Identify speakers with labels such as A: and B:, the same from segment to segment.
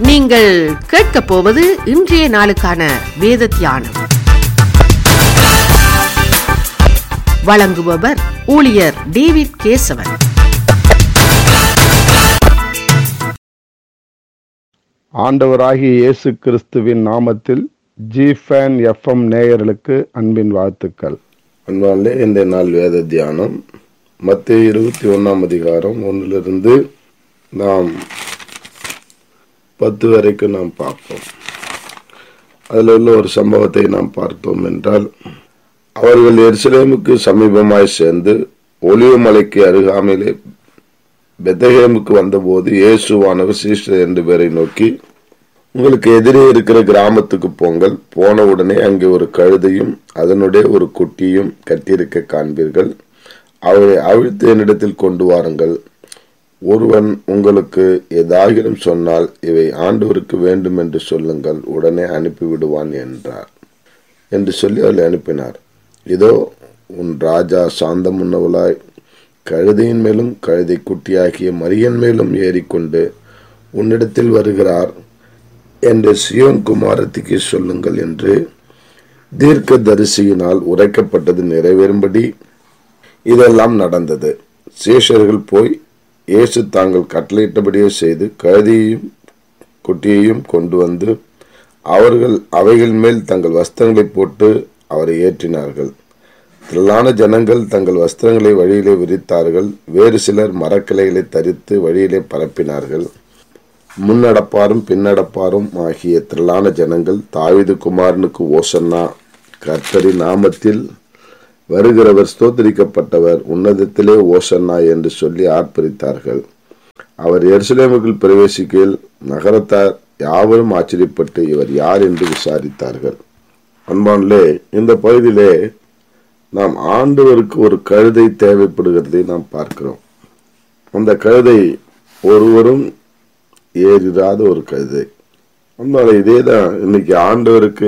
A: நீங்கள் கேட்கப் போவது இன்றைய நாளுக்கான வேத தியானம் வழங்குபவர் ஊழியர் டேவிட் கேசவன்
B: ஆண்டவராகிய இயேசு கிறிஸ்துவின் நாமத்தில் ஜிஃபேன் எஃப்எம் நேயர்களுக்கு அன்பின் வாழ்த்துக்கள்
C: அன்பாலே இந்த நாள் வேத தியானம் மத்திய இருபத்தி ஒன்றாம் அதிகாரம் ஒன்றிலிருந்து நாம் பத்து வரைக்கும் நாம் பார்ப்போம் அதில் உள்ள ஒரு சம்பவத்தை நாம் பார்த்தோம் என்றால் அவர்கள் எருசலேமுக்கு சமீபமாய் சேர்ந்து ஒலிவமலைக்கு அருகாமையிலே பெத்தகேமுக்கு வந்தபோது இயேசுவானவர் சீஸ்டர் ரெண்டு பேரை நோக்கி உங்களுக்கு எதிரே இருக்கிற கிராமத்துக்கு போங்கள் போன உடனே அங்கே ஒரு கழுதையும் அதனுடைய ஒரு குட்டியும் கட்டியிருக்க காண்பீர்கள் அவரை அவிழ்த்து என்னிடத்தில் கொண்டு வாருங்கள் ஒருவன் உங்களுக்கு ஏதாகிலும் சொன்னால் இவை ஆண்டவருக்கு வேண்டும் என்று சொல்லுங்கள் உடனே அனுப்பிவிடுவான் என்றார் என்று சொல்லி அவளை அனுப்பினார் இதோ உன் ராஜா சாந்தம் உன்னவளாய் கழுதையின் மேலும் கழுதை குட்டியாகிய மரியன் மேலும் ஏறிக்கொண்டு உன்னிடத்தில் வருகிறார் என்று சியோன் குமாரத்திக்கு சொல்லுங்கள் என்று தீர்க்க தரிசியினால் உரைக்கப்பட்டது நிறைவேறும்படி இதெல்லாம் நடந்தது சேஷர்கள் போய் இயேசு தாங்கள் கட்டளையிட்டபடியே செய்து கழுதியையும் குட்டியையும் கொண்டு வந்து அவர்கள் அவைகள் மேல் தங்கள் வஸ்திரங்களை போட்டு அவரை ஏற்றினார்கள் திரளான ஜனங்கள் தங்கள் வஸ்திரங்களை வழியிலே விரித்தார்கள் வேறு சிலர் மரக்கிளைகளை தரித்து வழியிலே பரப்பினார்கள் முன்னடப்பாரும் பின்னடப்பாரும் ஆகிய திரளான ஜனங்கள் தாவிது குமாரனுக்கு ஓசன்னா கர்த்தரின் நாமத்தில் வருகிறவர் ஸ்தோத்திரிக்கப்பட்டவர் உன்னதத்திலே ஓசன்னா என்று சொல்லி ஆர்ப்பரித்தார்கள் அவர் எருசலேமுக்குள் பிரவேசிக்கையில் நகரத்தார் யாவரும் ஆச்சரியப்பட்டு இவர் யார் என்று விசாரித்தார்கள் அன்பான்லே இந்த பகுதியிலே நாம் ஆண்டவருக்கு ஒரு கழுதை தேவைப்படுகிறதை நாம் பார்க்கிறோம் அந்த கழுதை ஒருவரும் ஏறிடாத ஒரு கழுதை அதனால இதே தான் இன்னைக்கு ஆண்டவருக்கு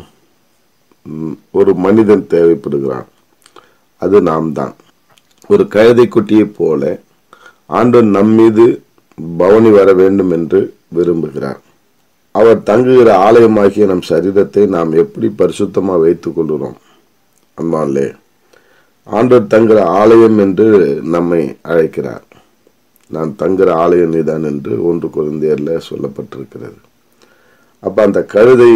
C: ம், ஒரு மனிதன் தேவைப்படுகிறான் அது நாம் தான் ஒரு கழுதை குட்டியைப் போல ஆண்டவர் நம்மீது பவனி வர வேண்டும் என்று விரும்புகிறார் அவர் தங்குகிற ஆலயமாகிய நம் சரீரத்தை நாம் எப்படி பரிசுத்தமாக வைத்துக் கொள்கிறோம் அன்பான்லே ஆண்டவர் தங்குற ஆலயம் என்று நம்மை அழைக்கிறார் நான் தங்குற ஆலயம் நீதான் என்று ஒன்று குழந்தையர்ல சொல்லப்பட்டிருக்கிறது அப்ப அந்த கழுதை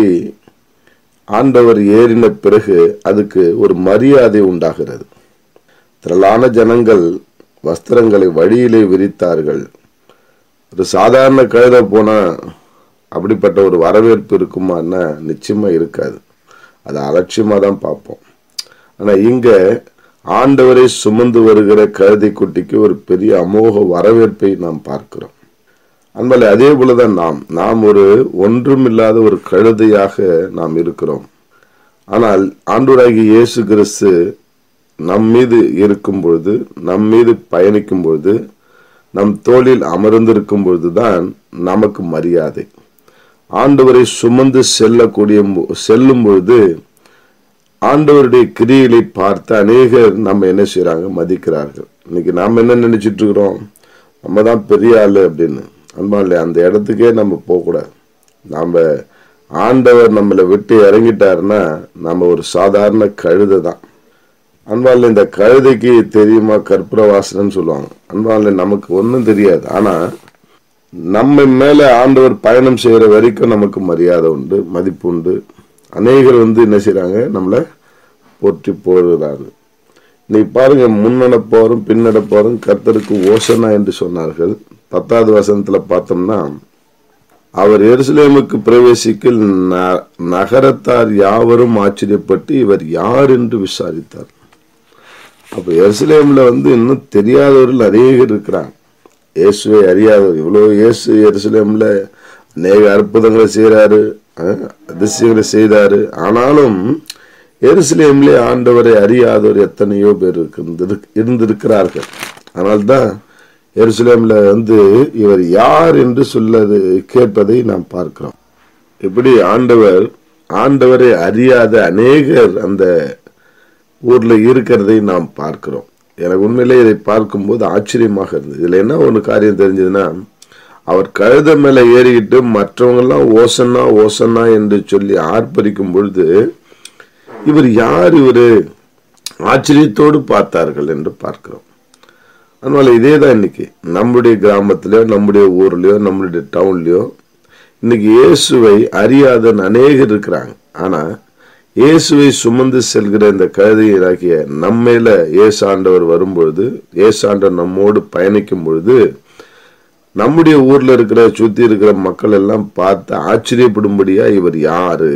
C: ஆண்டவர் ஏறின பிறகு அதுக்கு ஒரு மரியாதை உண்டாகிறது திரளான ஜனங்கள் வஸ்திரங்களை வழியிலே விரித்தார்கள் ஒரு சாதாரண கழுதை போனா அப்படிப்பட்ட ஒரு வரவேற்பு இருக்குமான்னா நிச்சயமா இருக்காது அதை அலட்சியமா தான் பார்ப்போம் ஆனா இங்க ஆண்டவரை சுமந்து வருகிற கழுதை குட்டிக்கு ஒரு பெரிய அமோக வரவேற்பை நாம் பார்க்கிறோம் அன்பலை அதே போலதான் நாம் நாம் ஒரு ஒன்றுமில்லாத ஒரு கழுதையாக நாம் இருக்கிறோம் ஆனால் ஆண்டவராகிய இயேசு கிறிஸ்து நம் மீது இருக்கும் பொழுது நம் மீது பயணிக்கும் பொழுது நம் தோளில் அமர்ந்திருக்கும் பொழுதுதான் நமக்கு மரியாதை ஆண்டவரை சுமந்து செல்லக்கூடிய மு- செல்லும் பொழுது ஆண்டவருடைய கிரியைகளை பார்த்து அநேகர் நம்ம என்ன செய்றாங்க மதிக்கிறார்கள் இன்னைக்கு நாம் என்ன நினைச்சிட்டு இருக்கிறோம் நம்ம தான் பெரிய ஆளு அப்படின்னு அன்பாலே அந்த இடத்துக்கே நம்ம போகக்கூடாது நாம ஆண்டவர் நம்மளை விட்டு இறங்கிட்டாருன்னா நம்ம ஒரு சாதாரண கழுதை தான் அன்பால இந்த கழுதைக்கு தெரியுமா கற்பூர வாசனைன்னு சொல்லுவாங்க அன்பால நமக்கு ஒன்றும் தெரியாது ஆனா நம்ம மேல ஆண்டவர் பயணம் செய்யற வரைக்கும் நமக்கு மரியாதை உண்டு மதிப்பு உண்டு அநேகர் வந்து என்ன செய்றாங்க நம்மளை போற்றி போடுறாங்க நீ பாருங்க முன்னடப்போரும் பின்னடப்போரும் கர்த்தருக்கு ஓசனா என்று சொன்னார்கள் பத்தாவது வசனத்துல பார்த்தோம்னா அவர் எருசலேமுக்கு பிரவேசிக்க ந- நகரத்தார் யாவரும் ஆச்சரியப்பட்டு இவர் யார் என்று விசாரித்தார் அப்ப எருசலேம்ல வந்து இன்னும் தெரியாதவர்கள் அநேகர் இருக்கிறாங்க இயேசுவை அறியாதவர் இவ்வளவு இயேசு எருசலேம்ல அநேக அற்புதங்களை செய்யறாரு அஹ், அதிசயங்களை செய்தாரு ஆனாலும் எருசலேம்லே ஆண்டவரை அறியாதவர் எத்தனையோ பேர் இருக்கு- இருந்திருக்கிறார்கள் அதனால்தான் எருசலேம்ல வந்து இவர் யார் என்று சொல்லது கேட்பதை நாம் பார்க்கிறோம் இப்படி ஆண்டவர் ஆண்டவரை அறியாத அநேகர் அந்த ஊர்ல இருக்கிறதை நாம் பார்க்கிறோம் எனக்கு உண்மையிலே இதை பார்க்கும்போது ஆச்சரியமாக இருந்தது இதுல என்ன ஒரு காரியம் தெரிஞ்சதுன்னா அவர் கழுத மேல ஏறிக்கிட்டு மற்றவங்க எல்லாம் ஓசன்னா ஓசன்னா என்று சொல்லி ஆர்ப்பரிக்கும் பொழுது இவர் யார் இவரு ஆச்சரியத்தோடு பார்த்தார்கள் என்று பார்க்கிறோம் அதனால இதே தான் இன்னைக்கு நம்முடைய கிராமத்திலயோ நம்முடைய ஊர்லயோ நம்மளுடைய டவுன்லயோ இன்னைக்கு இயேசுவை அறியாத அநேகர் இருக்கிறாங்க ஆனா இயேசுவை சுமந்து செல்கிற இந்த கழுதையராகிய நம்மையில ஏசாண்டவர் வரும்பொழுது ஏசாண்டவர் நம்மோடு பயணிக்கும் பொழுது நம்முடைய ஊர்ல இருக்கிற சுத்தி இருக்கிற மக்கள் எல்லாம் பார்த்து ஆச்சரியப்படும்படியா இவர் யாரு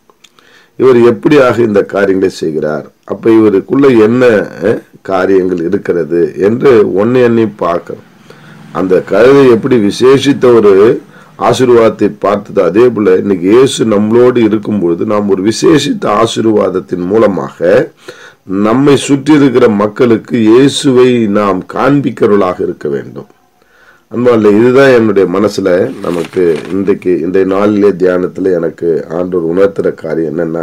C: இவர் எப்படியாக இந்த காரியங்களை செய்கிறார் அப்ப இவருக்குள்ள என்ன அஹ், காரியங்கள் இருக்கிறது என்று ஒன்னு எண்ணி பார்க்கணும் அந்த கழுதை எப்படி விசேஷித்த ஒரு ஆசீர்வாதத்தை பார்த்தது அதே போல இன்னைக்கு இயேசு நம்மளோடு இருக்கும் பொழுது நாம் ஒரு விசேஷித்த ஆசீர்வாதத்தின் மூலமாக நம்மை சுற்றி இருக்கிற மக்களுக்கு இயேசுவை நாம் காண்பிக்கிறவர்களாக இருக்க வேண்டும் அன்பால இதுதான் என்னுடைய மனசுல நமக்கு இன்றைக்கு இன்றைய நாளிலே தியானத்துல எனக்கு ஆண்டவர் உணர்த்துற காரியம் என்னன்னா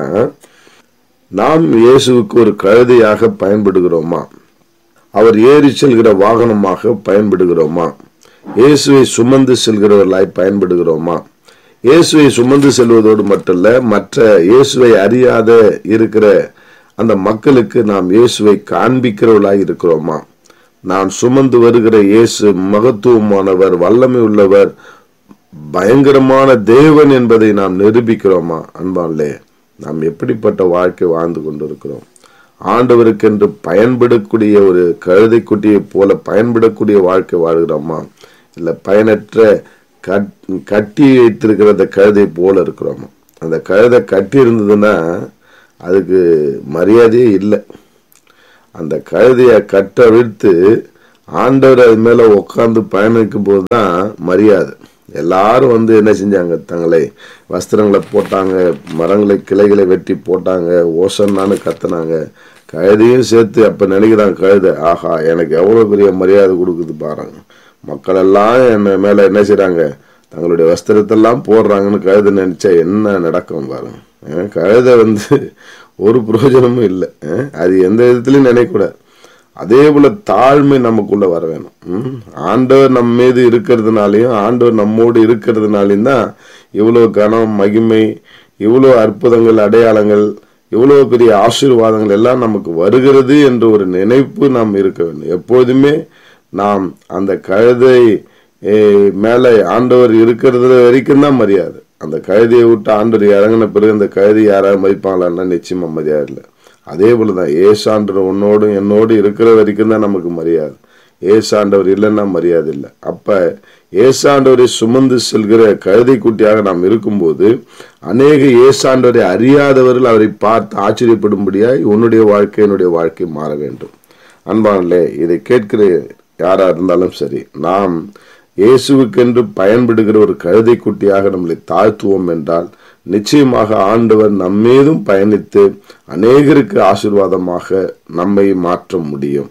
C: நாம் இயேசுவுக்கு ஒரு கழுதையாக பயன்படுகிறோமா அவர் ஏறி செல்கிற வாகனமாக பயன்படுகிறோமா இயேசுவை சுமந்து செல்கிறவர்களாய் பயன்படுகிறோமா இயேசுவை சுமந்து செல்வதோடு மட்டுமல்ல மற்ற இயேசுவை அறியாத இருக்கிற அந்த மக்களுக்கு நாம் இயேசுவை காண்பிக்கிறவர்களாய் இருக்கிறோமா நான் சுமந்து வருகிற இயேசு மகத்துவமானவர் வல்லமை உள்ளவர் பயங்கரமான தேவன் என்பதை நாம் நிரூபிக்கிறோமா அன்பான்லே நாம் எப்படிப்பட்ட வாழ்க்கை வாழ்ந்து கொண்டிருக்கிறோம் ஆண்டவருக்கென்று பயன்படக்கூடிய ஒரு கழுதை குட்டியை போல பயன்படக்கூடிய வாழ்க்கை வாழ்கிறோமா இல்ல பயனற்ற கட்- கட்டி வைத்திருக்கிற அந்த கழுதை போல இருக்கிறோமா அந்த கழுதை கட்டி இருந்ததுன்னா அதுக்கு மரியாதையே இல்லை அந்த கழுதைய கட்ட விடுத்து ஆண்டவர் அது மேல உட்கார்ந்து பயணிக்கும் போதுதான் மரியாதை எல்லாரும் வந்து என்ன செஞ்சாங்க தங்களை வஸ்திரங்களை போட்டாங்க மரங்களை கிளைகளை வெட்டி போட்டாங்க ஓசன்னான்னு கத்துனாங்க கழுதையும் சேர்த்து அப்ப நினைக்கிறாங்க கழுதை ஆஹா எனக்கு எவ்வளவு பெரிய மரியாதை கொடுக்குது பாருங்க மக்கள் எல்லாம் என்ன மேல என்ன செய்றாங்க தங்களுடைய வஸ்திரத்தெல்லாம் போடுறாங்கன்னு கழுதை நினைச்சா என்ன நடக்கும் பாருங்க அஹ் கழுதை வந்து ஒரு பிரயோஜனமும் இல்லை அஹ் அது எந்த விதத்திலையும் நினைக்கக்கூடாது அதே போல தாழ்மை நமக்குள்ள வர வேணும் ம்? ஆண்டவர் நம்ம மீது இருக்கிறதுனாலையும் ஆண்டவர் நம்மோடு இருக்கிறதுனாலையும் தான் இவ்வளவு கனம் மகிமை இவ்வளவு அற்புதங்கள் அடையாளங்கள் இவ்வளவு பெரிய ஆசீர்வாதங்கள் எல்லாம் நமக்கு வருகிறது என்ற ஒரு நினைப்பு நாம் இருக்க வேண்டும் எப்போதுமே நாம் அந்த கழுதை eh, மேலே ஆண்டவர் இருக்கிறது வரைக்கும் தான் மரியாதை அந்த கழுதையை விட்டு ஆண்டவர் இறங்கின பிறகு அந்த கழுதை யாராவது மதிப்பாங்களான்னா நிச்சயமா மரியாதை இல்லை அதே போலதான் ஏசாண்டவர் உன்னோடும் என்னோடு இருக்கிற வரைக்கும் தான் நமக்கு மரியாதை ஏசாண்டவர் இல்லைன்னா மரியாதை இல்லை அப்ப ஏசாண்டவரை சுமந்து செல்கிற கழுதை குட்டியாக நாம் இருக்கும்போது அநேக ஏசாண்டவரை அறியாதவர்கள் அவரை பார்த்து ஆச்சரியப்படும்படியாய் உன்னுடைய வாழ்க்கை என்னுடைய வாழ்க்கை மாற வேண்டும் அன்பானே இதை கேட்கிற யாரா இருந்தாலும் சரி நாம் இயேசுவுக்கென்று பயன்படுகிற ஒரு கழுதை குட்டியாக நம்மளை தாழ்த்துவோம் என்றால் நிச்சயமாக ஆண்டவர் நம்மீதும் பயணித்து அநேகருக்கு ஆசீர்வாதமாக நம்மை மாற்ற முடியும்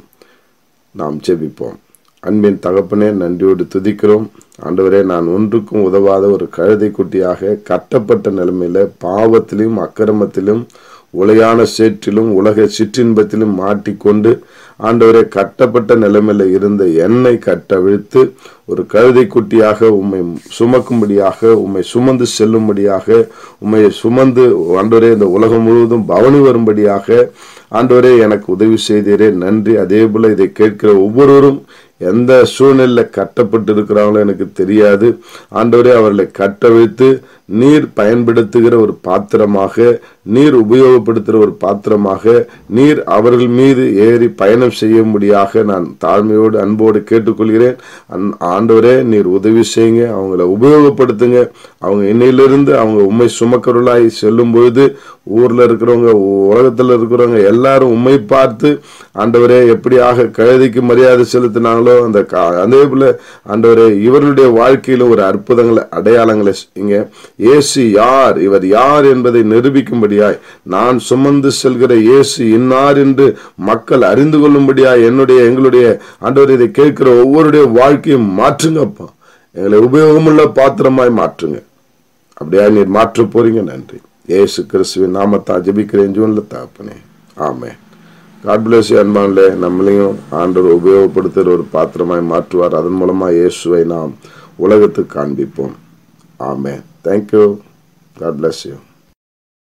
C: நாம் ஜெபிப்போம் அன்பின் தகப்பனே நன்றியோடு துதிக்கிறோம் ஆண்டவரே நான் ஒன்றுக்கும் உதவாத ஒரு கழுதை குட்டியாக கட்டப்பட்ட நிலைமையில பாவத்திலும் அக்கிரமத்திலும் உளையான சேற்றிலும் உலக சிற்றின்பத்திலும் மாட்டிக்கொண்டு ஆண்டவரே கட்டப்பட்ட நிலைமையில இருந்த என்னை கட்டவிழ்த்து ஒரு கழுதை குட்டியாக உம்மை சுமக்கும்படியாக உம்மை சுமந்து செல்லும்படியாக உம்மை சுமந்து ஆண்டவரே இந்த உலகம் முழுவதும் பவனி வரும்படியாக ஆண்டவரே எனக்கு உதவி செய்தீரே நன்றி அதே போல இதை கேட்கிற ஒவ்வொருவரும் எந்த சூழ்நிலையில கட்டப்பட்டு இருக்கிறாங்களோ எனக்கு தெரியாது ஆண்டவரே அவர்களை கட்ட வைத்து நீர் பயன்படுத்துகிற ஒரு பாத்திரமாக நீர் உபயோகப்படுத்துகிற ஒரு பாத்திரமாக நீர் அவர்கள் மீது ஏறி பயணம் செய்யும்படியாக நான் தாழ்மையோடு அன்போடு கேட்டுக்கொள்கிறேன் அன்- ஆண்டவரே நீர் உதவி செய்யுங்க அவங்கள உபயோகப்படுத்துங்க அவங்க இன்னையிலிருந்து அவங்க உண்மை சுமக்கருளாய் செல்லும் பொழுது ஊர்ல இருக்கிறவங்க உலகத்துல இருக்கிறவங்க எல்லாரும் உண்மை பார்த்து ஆண்டவரே எப்படியாக கழுதைக்கு மரியாதை செலுத்தினாங்களோ அந்த கா- அதே போல ஆண்டவரே இவர்களுடைய வாழ்க்கையில ஒரு அற்புதங்களை அடையாளங்களை செய்யுங்க இயேசு யார் இவர் யார் என்பதை நிரூபிக்கும்படியாய் நான் சுமந்து செல்கிற இயேசு இன்னார் என்று மக்கள் அறிந்து கொள்ளும்படியாய் என்னுடைய எங்களுடைய ஆண்டவர் இதை கேட்கிற ஒவ்வொருடைய வாழ்க்கையும் மாற்றுங்கப்பா எங்களை உபயோகமுள்ள பாத்திரமாய் மாற்றுங்க அப்படியா நீர் மாற்ற போறீங்க நன்றி இயேசு கிறிஸ்துவின் நாமத்தா ஜெபிக்கிறேன் ஜூன்ல தாப்பனே ஆமே காட் பிளஸ் அன்பான்லே நம்மளையும் ஆண்டவர் உபயோகப்படுத்துகிற ஒரு பாத்திரமாய் மாற்றுவார் அதன் மூலமா இயேசுவை நாம் உலகத்துக்கு காண்பிப்போம் ஆமே தேங்க்யூ காட் bless யூ